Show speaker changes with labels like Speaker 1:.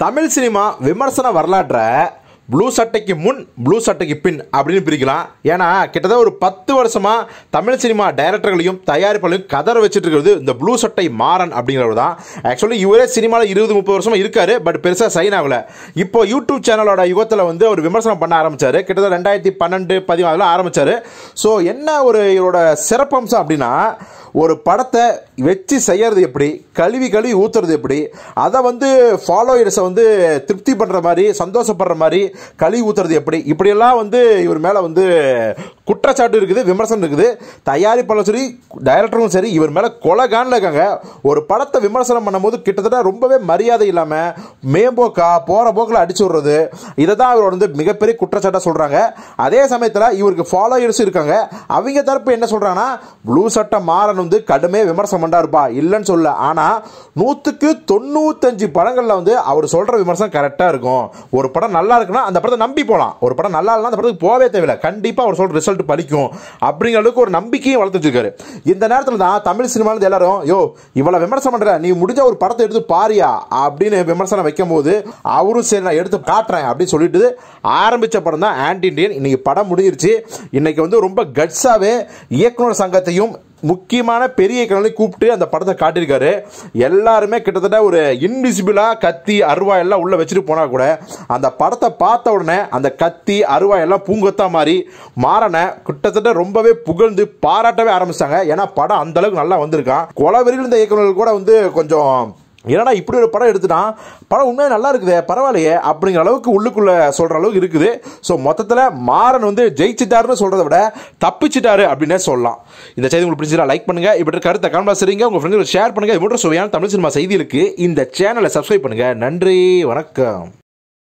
Speaker 1: Tamil cinema விமர்சன வரலாற்றை blue சட்டைக்கு முன் ப்ளூ சட்டைக்கு பின் அப்படின்னு பிரிக்கலாம் ஏன்னா கிட்டத்தட்ட ஒரு பத்து வருஷமா தமிழ் சினிமா டைரக்டர்களையும் தயாரிப்பாளையும் கதற வச்சுட்டு இருக்கிறது இந்த ப்ளூ சட்டை மாறன் அப்படிங்கிறவர் தான் ஆக்சுவலி இவரே சினிமாவில் இருபது முப்பது வருஷமா இருக்காரு பட் பெருசாக சைன் ஆகல இப்போ யூடியூப் சேனலோட யுகத்தில் வந்து அவர் விமர்சனம் பண்ண ஆரம்பிச்சாரு கிட்டத்தட்ட ரெண்டாயிரத்தி பன்னெண்டு பதினாலில் ஆரம்பிச்சாரு ஸோ என்ன ஒரு இவரோட சிறப்பம்சம் அப்படின்னா ஒரு படத்தை வச்சு செய்யறது எப்படி கழுவி கழுவி ஊத்துறது எப்படி அதை வந்து ஃபாலோயர்ஸை வந்து திருப்தி பண்ணுற மாதிரி சந்தோஷப்படுற மாதிரி கழுவி ஊத்துறது எப்படி இப்படியெல்லாம் வந்து இவர் மேலே வந்து குற்றச்சாட்டு இருக்குது விமர்சனம் இருக்குது தயாரிப்பாளரும் சரி டைரக்டரும் சரி இவர் மேலே கொலகானில் இருக்காங்க ஒரு படத்தை விமர்சனம் பண்ணும்போது கிட்டத்தட்ட ரொம்பவே மரியாதை இல்லாமல் மேம்போக்கா போகிற போக்கில் அடிச்சு விடுறது இதை தான் இவர் வந்து மிகப்பெரிய குற்றச்சாட்டாக சொல்கிறாங்க அதே சமயத்தில் இவருக்கு ஃபாலோயர்ஸ் இருக்காங்க அவங்க தரப்பு என்ன சொல்கிறாங்கன்னா ப்ளூ சட்டை மாறன் வந்து கடுமையாக விமர்சனம் பண்ணாருப்பா இல்லைன்னு சொல்ல ஆனால் நூற்றுக்கு தொண்ணூத்தஞ்சு படங்களில் வந்து அவர் சொல்கிற விமர்சனம் கரெக்டாக இருக்கும் ஒரு படம் நல்லா இருக்குன்னா அந்த படத்தை நம்பி போகலாம் ஒரு படம் நல்லா இல்லைனா அந்த படத்துக்கு போகவே தேவையில்லை கண்டிப்பாக அவர் சொல்கிற ரிசல்ட் பலிக்கும் அப்படிங்கிற அளவுக்கு ஒரு நம்பிக்கையும் வளர்த்து வச்சிருக்காரு இந்த நேரத்தில் தான் தமிழ் சினிமாவில் எல்லாரும் யோ இவ்வளோ விமர்சனம் பண்ணுற நீ முடிஞ்ச ஒரு படத்தை எடுத்து பாரியா அப்படின்னு விமர்சனம் வைக்கும்போது அவரும் சரி நான் எடுத்து காட்டுறேன் அப்படின்னு சொல்லிட்டு ஆரம்பித்த படம் தான் ஆன்டி இண்டியன் இன்னைக்கு படம் முடிஞ்சிருச்சு இன்னைக்கு வந்து ரொம்ப கட்ஸாகவே இயக்குனர் சங்கத்தையும் முக்கியமான பெரிய இயக்குனர்களை கூப்பிட்டு அந்த படத்தை காட்டியிருக்காரு எல்லாருமே கிட்டத்தட்ட ஒரு இன்விசிபிளாக கத்தி அருவா எல்லாம் உள்ளே வச்சுட்டு போனால் கூட அந்த படத்தை பார்த்த உடனே அந்த கத்தி அருவா எல்லாம் பூங்கொத்தா மாதிரி மாறனை கிட்டத்தட்ட ரொம்பவே புகழ்ந்து பாராட்டவே ஆரம்பிச்சிட்டாங்க ஏன்னா படம் அந்த அளவுக்கு நல்லா வந்திருக்கான் கொலவெறியில் இருந்த இயக்குனர்கள் கூட வந்து கொஞ்சம் என்னடா இப்படி ஒரு படம் எடுத்துட்டான் படம் உண்மையாக நல்லா இருக்குதே பரவாயில்லையே அப்படிங்கிற அளவுக்கு உள்ளுக்குள்ள சொல்ற அளவுக்கு இருக்குது ஸோ மொத்தத்தில் மாறன் வந்து ஜெயிச்சிட்டாருன்னு சொல்றதை விட தப்பிச்சிட்டாரு அப்படின்னே சொல்லலாம் இந்த செய்தி உங்களுக்கு பிடிச்சா லைக் பண்ணுங்க இப்படி இருக்க கருத்தை கமெண்ட் சரிங்க உங்க ஃப்ரெண்ட்ஸ் ஷேர் பண்ணுங்க இது போன்ற சுவையான தமிழ் சினிமா செய்திகளுக்கு இந்த சேனலை சப்ஸ்கிரைப் பண்ணுங்க நன்றி வணக்கம்